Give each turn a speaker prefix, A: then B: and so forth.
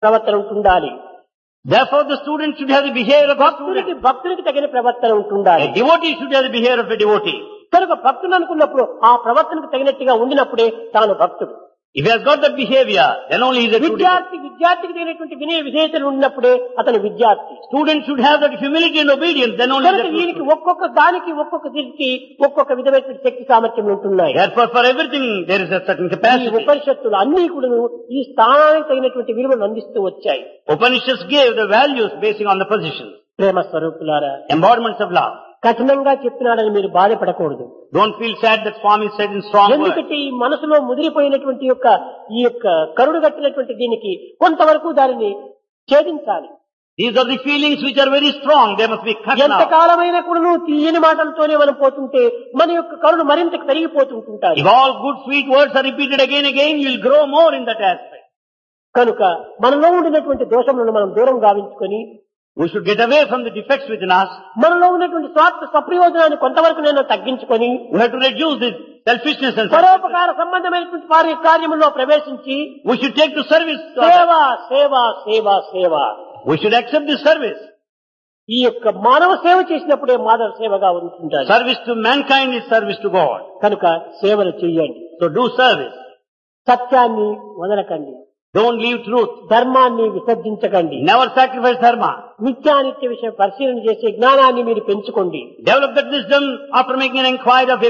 A: ప్రవర్తన ఉంటుండాలి
B: Therefore, the student should have the behavior of a
A: భక్తునికి
B: student.
A: భక్తునికి తగిన ప్రవర్తన ఉంటుండాలి
B: A devotee should have the behavior of a devotee.
A: కనుక భక్తుడు అనుకున్నప్పుడు ఆ ప్రవర్తనకు తగినట్టుగా ఉండినప్పుడే తాను భక్తుడు
B: If he has got that behavior, then only he is a true devotee.
A: విద్యార్థి విద్యార్థికి తగినటువంటి వినయ విధేయతలు ఉన్నప్పుడే అతను విద్యార్థి
B: Student should have that humility and obedience, then only he is
A: కనుక
B: a true
A: వీనికి
B: student.
A: ఒక్కొక్క దానికి ఒక్కొక్క దీనికి ఒక్కొక్క విధమైనటువంటి శక్తి సామర్థ్యములు ఉంటున్నాయి
B: Therefore, for everything, there is a certain
A: ఈ
B: capacity.
A: ఉపనిషత్తులు అన్ని కూడా ఈ స్థానానికి తగినటువంటి విలువలు అందిస్తూ వచ్చాయి
B: Upanishads gave the values basing on the positions,
A: ప్రేమ స్వరూపులారా
B: embodiments of love.
A: కఠినంగా చెప్పినాడని మీరు బాధపడకూడదు
B: Don't feel sad that Swami said in strong words.
A: ఎందుకంటే ఈ మనసులో ముదిరిపోయినటువంటి యొక్క ఈ యొక్క కరుడు కట్టినటువంటి దీనికి కొంతవరకు దానిని ఛేదించాలి
B: These are the feelings which are very strong. They must be cut
A: ఎంత
B: now.
A: కాలమైనా కూడా నువ్వు తీయని మాటలతోనే మనం పోతుంటే మన యొక్క కరుణ మరింత పెరిగిపోతుంటుంటారు
B: If all good sweet words are repeated again and again, you will grow more in that aspect.
A: కనుక మనలో ఉండినటువంటి దోషములను మనం దూరం గావించుకొని
B: We should get away from the defects within us.
A: మనలో ఉన్నటువంటి స్వార్థ స్వప్రయోజనాన్ని కొంతవరకు నేను తగ్గించుకొని
B: We have to reduce this selfishness and self
A: పరోపకార సంబంధమైనటువంటి వారి కార్యములో ప్రవేశించి
B: We should take to service. to
A: సేవ
B: others.
A: సేవ సేవ సేవ
B: We should accept this service.
A: ఈ యొక్క మానవ సేవ చేసినప్పుడే మానవ సేవగా ఉంటుంటారు
B: Service to mankind is service to God.
A: కనుక సేవలు చేయండి
B: So do service.
A: సత్యాన్ని వదలకండి
B: Don't leave truth.
A: ధర్మాన్ని విసర్జించకండి
B: Never sacrifice dharma.
A: నిత్యానిత్య విషయం పరిశీలన చేసే జ్ఞానాన్ని మీరు పెంచుకోండి
B: Develop that wisdom after making an inquiry of